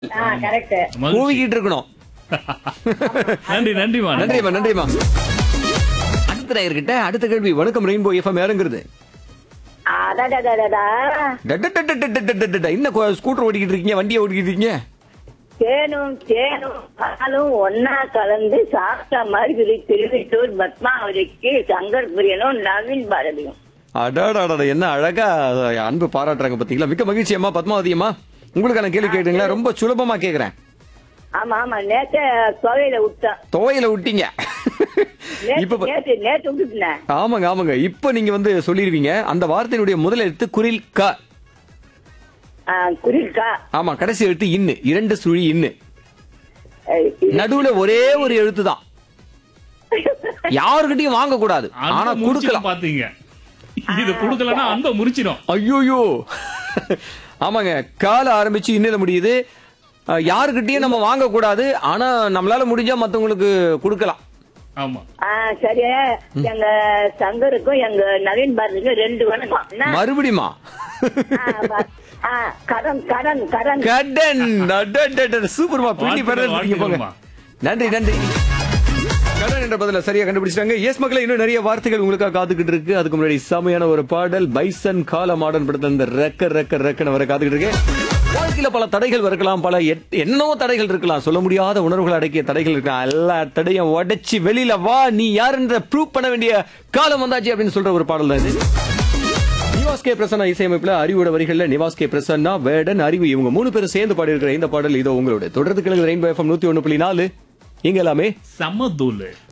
ஆ correct மகிழ்ச்சி. கூவிக்கிட்டு இருக்கணும் நன்றி நன்றிமா நன்றி நன்றிமா நன்றிமா அடுத்த நேயர்கிட்ட அடுத்த கேள்வி வணக்கம் ரெயின்போ எஃப்எம் யாருங்கிறது அடடடடடா டடடடடடடடடட. என்ன கொ- ஸ்கூட்டர் ஓட்டிக்கிட்டு இருக்கீங்க வண்டியை ஓட்டிக்கிட்டு இருக்கீங்க தேனும் தேனும் பாலும் ஒன்னா கலந்து சாப்பிட்ட மாதிரி திருவிட்டூர் பத்மாவதிக்கு சங்கர் பிரியனும் நவீன் பாரதியும் அடாடாடா என்ன அழகா அன்பு பாராட்டுறாங்க பாத்தீங்களா மிக்க மகிழ்ச்சி அம்மா பத்மாவதி அம்மா உங்களுக்கான கேள்வி கேட்டுங்களா ரொம்ப சுலபமா கேக்குறேன் ஆமா ஆமா நேத்து தொகையில விட்டேன் துவையில விட்டீங்க இப்ப நேத்து ப- நேத்து நேத்து விட்டுட்டேன் ஆமாங்க ஆமாங்க இப்ப நீங்க வந்து சொல்லிருவீங்க அந்த வார்த்தையினுடைய முதல் எழுத்து குரில் க ஆ, குரில்கா ஆமா கடைசி எழுத்து இன்னு இரண்டு சுழி இன்னு அஹ், இது- நடுவுல ஒரே ஒரு எழுத்து தான் யாருக்கிட்டையும் வாங்க கூடாது ஆனா ஆனா கொடுக்கலாம் குடுக்கலாம் பாத்தீங்க இது குடுக்கலன்னா அந்த முறிச்சிடும் ஐயோயோ ஆமாங்க கால ஆரம்பிச்சு இன்னில முடியுது அஹ், யாருக்கிட்டயும் நம்ம வாங்க கூடாது ஆனா நம்மளால முடிஞ்சா மத்தவங்களுக்கு கொடுக்கலாம் ஆமா ஆ, சரி எங்க சங்கருக்கும் எங்க நவீன் பாரதிக்கும் ரெண்டு வணக்கம் என்ன? மறுபடியுமா ஆ, ப- ஆ, கடன் கடன் கடன் கடன் அடடடட, சூப்பர்மா பிடி வாழ்த்துக்கள், பெறீங்க போங்க வாழ்த்துக்கள்மா. நன்றி நன்றி கடன் என்ற பதில சரியா கண்டுபிடிச்சிட்டாங்க எஸ் மக்களே இன்னும் நிறைய வார்த்தைகள் உங்களுக்காக காத்துக்கிட்டு இருக்கு அதுக்கு முன்னாடி செமையான ஒரு பாடல் பைசன் கால மாடன் படத்துல இந்த ரெக்க ரெக்க ரெக்கன வர காத்துக்கிட்டு இருக்கு வாழ்க்கையில பல தடைகள் இருக்கலாம் பல எட்- என்னவோ தடைகள் இருக்கலாம் சொல்ல முடியாத உணர்வுகள் அடக்கிய தடைகள் இருக்கலாம் எல்லா தடையும் உடைச்சு வெளியில வா நீ யாருன்ற ப்ரூவ் பண்ண வேண்டிய காலம் வந்தாச்சு அப்படின்னு சொல்ற ஒரு பாடல் தான் இது நிவாஸ் கே பிரசன்னா இசையமைப்புல அறிவோட வரிகள்ல நிவாஸ் கே பிரசன்னா வேடன் அறிவு இவங்க மூணு பேரும் சேர்ந்து பாடி இருக்கிற இந்த பாடல் இதோ உங்களுடைய தொடர்ந்து கிழங்கு ரெயின்போ எஃப்எம் நூத்தி ஒண்ணு புள்ளி நாலு இங்க எல்லாமே சமதூள்